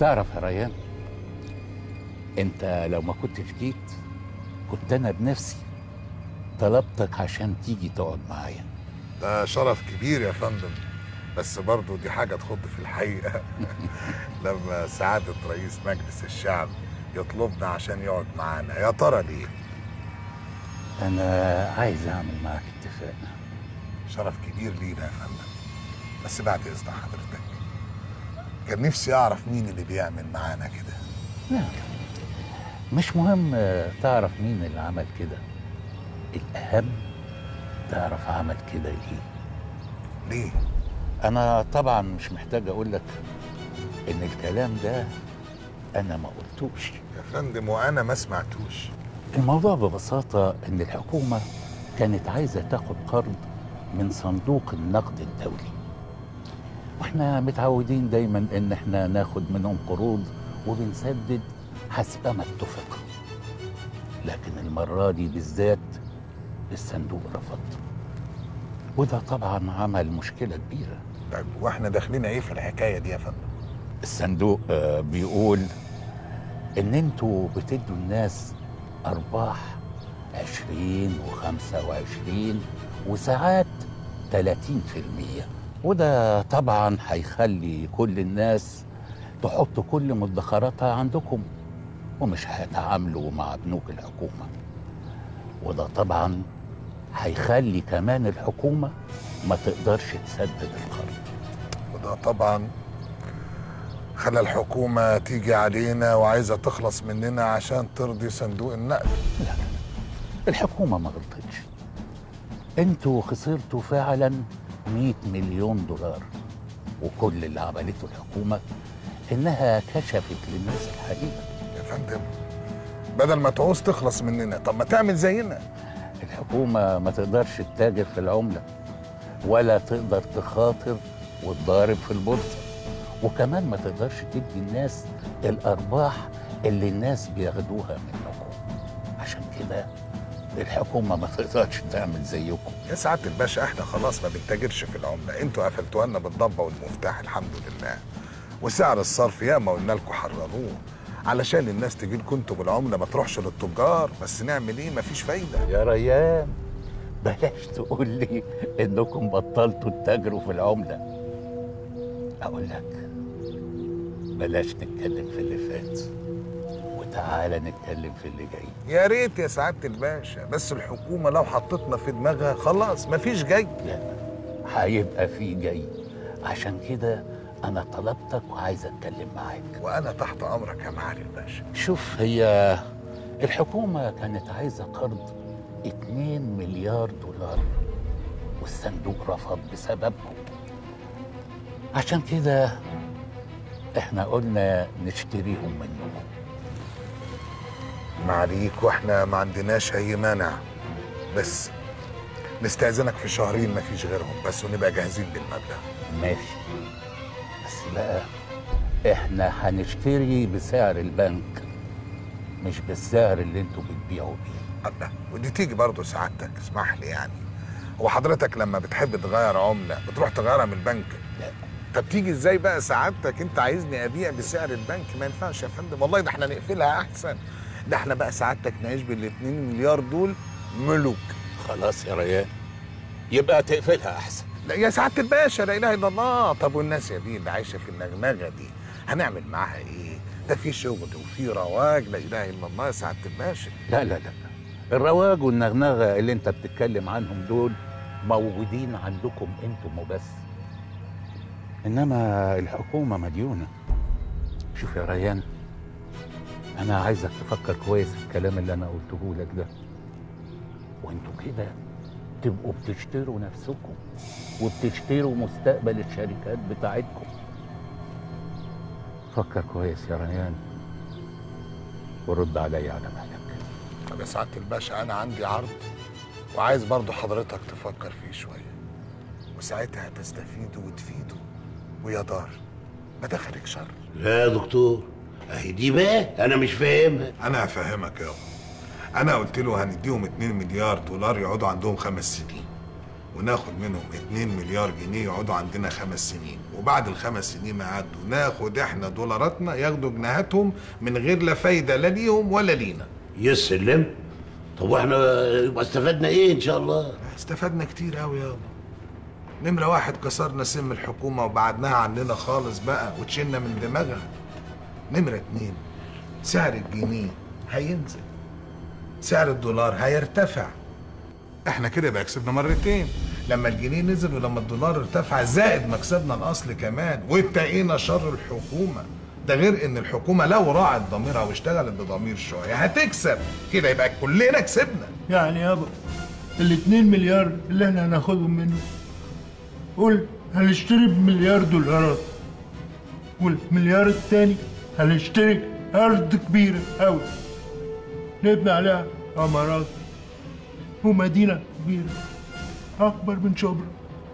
تعرف يا ريان انت لو ما كنتش جيت كنت انا بنفسي طلبتك عشان تيجي تقعد معايا ده شرف كبير يا فندم بس برضه دي حاجة تخض في الحقيقة لما سعادة رئيس مجلس الشعب يطلبنا عشان يقعد معانا يا ترى ليه؟ انا عايز اعمل معاك اتفاق شرف كبير لينا يا فندم بس بعد إذن حضرتك كان نفسي أعرف مين اللي بيعمل معانا كده لا مش مهم تعرف مين اللي عمل كده الأهم تعرف عمل كده ليه ليه؟ أنا طبعا مش محتاج أقول لك إن الكلام ده أنا ما قلتوش يا فندم وأنا ما سمعتوش الموضوع ببساطة إن الحكومة كانت عايزة تاخد قرض من صندوق النقد الدولي واحنا متعودين دايما ان احنا ناخد منهم قروض وبنسدد حسب ما اتفق لكن المرة دي بالذات الصندوق رفض وده طبعا عمل مشكلة كبيرة طيب واحنا داخلين ايه في الحكاية دي يا فندم؟ الصندوق آه، بيقول ان انتوا بتدوا الناس ارباح عشرين وخمسة وعشرين وساعات تلاتين في المية وده طبعا هيخلي كل الناس تحط كل مدخراتها عندكم ومش هيتعاملوا مع بنوك الحكومة وده طبعا هيخلي كمان الحكومة ما تقدرش تسدد القرض وده طبعا خلى الحكومة تيجي علينا وعايزة تخلص مننا عشان ترضي صندوق النقد لا لا الحكومة ما غلطتش انتوا خسرتوا فعلا 100 مليون دولار وكل اللي عملته الحكومة انها كشفت للناس الحقيقة يا فندم بدل ما تعوز تخلص مننا طب ما تعمل زينا الحكومة ما تقدرش تتاجر في العملة ولا تقدر تخاطر وتضارب في البورصة وكمان ما تقدرش تدي الناس الأرباح اللي الناس بياخدوها منكم عشان كده الحكومة ما تقدرش تعمل زيكم يا سعادة الباشا احنا خلاص ما بنتاجرش في العملة انتوا قفلتوها لنا بالضبة والمفتاح الحمد لله وسعر الصرف ياما قلنا لكم حرروه علشان الناس تجي لكم انتوا بالعملة ما تروحش للتجار بس نعمل ايه مفيش فايدة يا ريان بلاش تقول لي انكم بطلتوا تتاجروا في العملة اقول لك بلاش نتكلم في اللي فات وتعالى نتكلم في اللي جاي يا ريت يا سعادة الباشا بس الحكومة لو حطتنا في دماغها خلاص مفيش جاي لا هيبقى في جاي عشان كده انا طلبتك وعايز اتكلم معاك وانا تحت امرك يا معالي الباشا شوف هي الحكومة كانت عايزة قرض 2 مليار دولار والصندوق رفض بسببكم عشان كده احنا قلنا نشتريهم منكم معاليك واحنا ما عندناش اي مانع بس نستأذنك في شهرين مفيش غيرهم بس ونبقى جاهزين بالمبلغ ماشي بس بقى احنا هنشتري بسعر البنك مش بالسعر اللي انتوا بتبيعوا بيه الله ودي تيجي برضه سعادتك اسمح لي يعني هو حضرتك لما بتحب تغير عملة بتروح تغيرها من البنك لا طب تيجي ازاي بقى سعادتك انت عايزني ابيع بسعر البنك ما ينفعش يا فندم والله ده احنا نقفلها احسن ده احنا بقى سعادتك نعيش بال 2 مليار دول ملوك خلاص يا ريان يبقى تقفلها احسن لا يا سعاده الباشا لا اله الا الله طب والناس يا دي اللي عايشه في النغنغه دي هنعمل معاها ايه ده في شغل وفي رواج لا اله الا الله يا سعاده الباشا لا لا لا الرواج والنغنغه اللي انت بتتكلم عنهم دول موجودين عندكم انتم وبس انما الحكومه مديونه شوف يا ريان انا عايزك تفكر كويس في الكلام اللي انا قلته لك ده وانتوا كده تبقوا بتشتروا نفسكم وبتشتروا مستقبل الشركات بتاعتكم فكر كويس يا ريان ورد عليا على مهلك طب يا سعاده الباشا انا عندي عرض وعايز برضه حضرتك تفكر فيه شويه وساعتها هتستفيدوا وتفيدوا ويا دار ما دخلك شر لا يا دكتور اهي دي بقى انا مش فاهمها انا هفهمك يابا انا قلت له هنديهم 2 مليار دولار يقعدوا عندهم خمس سنين وناخد منهم 2 مليار جنيه يقعدوا عندنا خمس سنين وبعد الخمس سنين ما يعدوا ناخد احنا دولاراتنا ياخدوا جنيهاتهم من غير لا فايده لا ليهم ولا لينا يا سلم طب واحنا يبقى استفدنا ايه ان شاء الله استفدنا كتير قوي يابا نمرة واحد كسرنا سم الحكومة وبعدناها عننا خالص بقى وتشيلنا من دماغها نمرة اتنين سعر الجنيه هينزل سعر الدولار هيرتفع احنا كده يبقى كسبنا مرتين لما الجنيه نزل ولما الدولار ارتفع زائد مكسبنا الاصل كمان واتقينا شر الحكومة ده غير ان الحكومة لو راعت ضميرها واشتغلت بضمير شوية هتكسب كده يبقى كلنا كسبنا يعني يابا الاتنين مليار اللي احنا هناخدهم منه قول هنشتري بمليار دولارات والمليار التاني هنشتري أرض كبيرة أوي نبني عليها عمارات ومدينة كبيرة أكبر من شبرا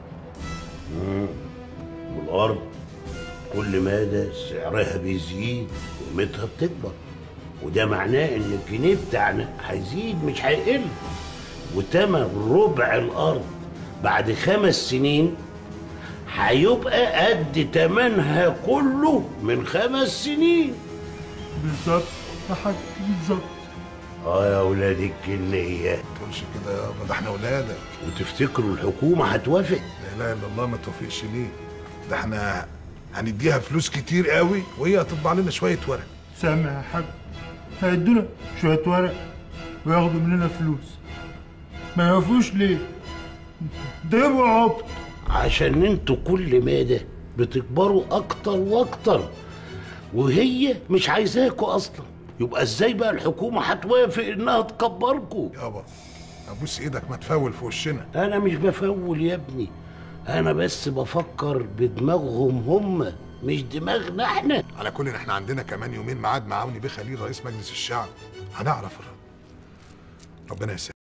والارض كل مادة سعرها بيزيد وقيمتها بتكبر وده معناه ان الجنيه بتاعنا هيزيد مش هيقل وتمن ربع الارض بعد خمس سنين هيبقى قد تمنها كله من خمس سنين بالظبط يا حاج بالظبط اه يا ولاد الكلية تقولش كده يابا ده احنا ولادك وتفتكروا الحكومة هتوافق لا اله الا الله ما توفيقش ليه ده احنا هنديها فلوس كتير قوي وهي هتطبع لنا شويه ورق سامع يا حاج هيدونا شوية ورق وياخدوا مننا فلوس ما يوافقوش ليه؟ ده يبقى عبط عشان انتوا كل مادة بتكبروا اكتر واكتر وهي مش عايزاكوا اصلا يبقى ازاي بقى الحكومة هتوافق انها تكبركوا يابا ابوس ايدك ما تفول في وشنا انا مش بفول يا ابني انا بس بفكر بدماغهم هم مش دماغنا احنا على كل احنا عندنا كمان يومين ميعاد مع عوني بيه خليل رئيس مجلس الشعب هنعرف الرد ربنا يسلمك